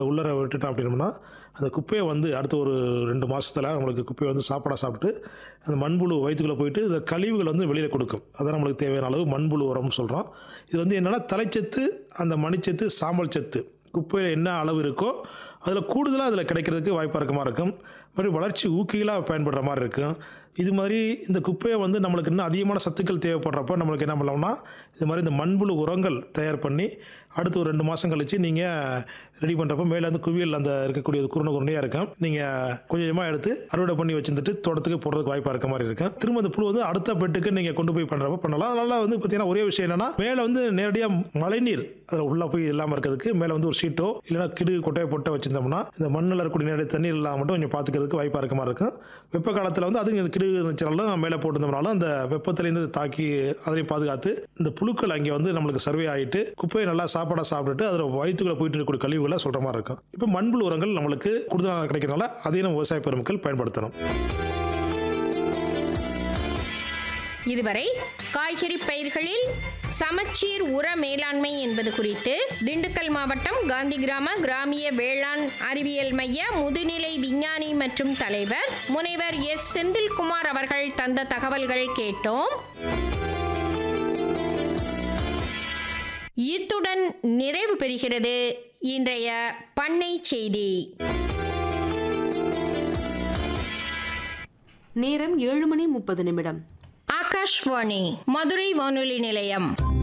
உள்ளர விட்டுட்டோம் அப்படின்னோம்னா அந்த குப்பையை வந்து அடுத்த ஒரு ரெண்டு மாசத்துல நம்மளுக்கு குப்பையை வந்து சாப்பாடாக சாப்பிட்டு அந்த மண்புழு வயிற்றுக்குள்ளே போயிட்டு இந்த கழிவுகள் வந்து வெளியில் கொடுக்கும் அதான் நம்மளுக்கு தேவையான அளவு மண்புழு உரம்னு சொல்கிறோம் இது வந்து என்னென்னா தலைச்சத்து அந்த மணிச்சத்து சாம்பல் சத்து குப்பையில் என்ன அளவு இருக்கோ அதில் கூடுதலாக அதில் கிடைக்கிறதுக்கு வாய்ப்பாக இருக்க மாதிரி இருக்கும் மறுபடியும் வளர்ச்சி ஊக்கிகளாக பயன்படுற மாதிரி இருக்கும் இது மாதிரி இந்த குப்பையை வந்து நம்மளுக்கு இன்னும் அதிகமான சத்துக்கள் தேவைப்படுறப்ப நம்மளுக்கு என்ன பண்ணலாம்னா இது மாதிரி இந்த மண்புழு உரங்கள் தயார் பண்ணி அடுத்து ஒரு ரெண்டு மாதம் கழித்து நீங்கள் ரெடி பண்ணுறப்ப மேலே வந்து குவியல் அந்த இருக்கக்கூடிய குருணை குருணையாக இருக்கும் நீங்கள் கொஞ்சம் கொஞ்சமாக எடுத்து அறுவடை பண்ணி வச்சுருந்துட்டு தோட்டத்துக்கு போடுறதுக்கு வாய்ப்பாக இருக்க மாதிரி இருக்கும் திரும்ப அந்த புழு வந்து அடுத்த பெட்டுக்கு நீங்கள் கொண்டு போய் பண்ணுறப்ப பண்ணலாம் அதனால வந்து பார்த்தீங்கன்னா ஒரே விஷயம் என்னன்னா மேலே வந்து நேரடியாக மழைநீர் அதில் உள்ளே போய் இல்லாமல் இருக்கிறதுக்கு மேலே வந்து ஒரு ஷீட்டோ இல்லைன்னா கிடு கொட்டையை போட்டு வச்சிருந்தோம்னா இந்த மண்ணில் இருக்கக்கூடிய நேரடி தண்ணீர் இல்லாமல் மட்டும் கொஞ்சம் பார்த்துக்கிறதுக்கு வாய்ப்பாக இருக்க மாதிரி இருக்கும் வெப்ப காலத்தில் வந்து அதுங்க இந்த கிடு இருந்துச்சுனாலும் மேலே போட்டிருந்தோம்னாலும் அந்த வெப்பத்துலேருந்து தாக்கி அதையும் பாதுகாத்து இந்த புழுக்கள் அங்கே வந்து நம்மளுக்கு சர்வே ஆகிட்டு குப்பையை நல்லா சாப்பாடாக சாப்பிட்டுட்டு அதில் வயிற்றுக்குள்ள போயிட்டு இருக்கக்கூடிய கழிவுகளை சொல்கிற மாதிரி இருக்கும் இப்போ மண்புழு உரங்கள் நம்மளுக்கு கூடுதலாக கிடைக்கிறனால அதையும் நம்ம விவசாய பெருமக்கள் பயன்படுத்தணும் இதுவரை காய்கறி பயிர்களில் சமச்சீர் உர மேலாண்மை என்பது குறித்து திண்டுக்கல் மாவட்டம் காந்தி கிராம கிராமிய வேளாண் அறிவியல் மைய முதுநிலை விஞ்ஞானி மற்றும் தலைவர் முனைவர் எஸ் செந்தில்குமார் அவர்கள் தந்த தகவல்கள் கேட்டோம் இத்துடன் நிறைவு பெறுகிறது இன்றைய பண்ணை செய்தி நேரம் ஏழு மணி முப்பது நிமிடம் ஆகாஷ்வாணி மதுரை வானொலி நிலையம்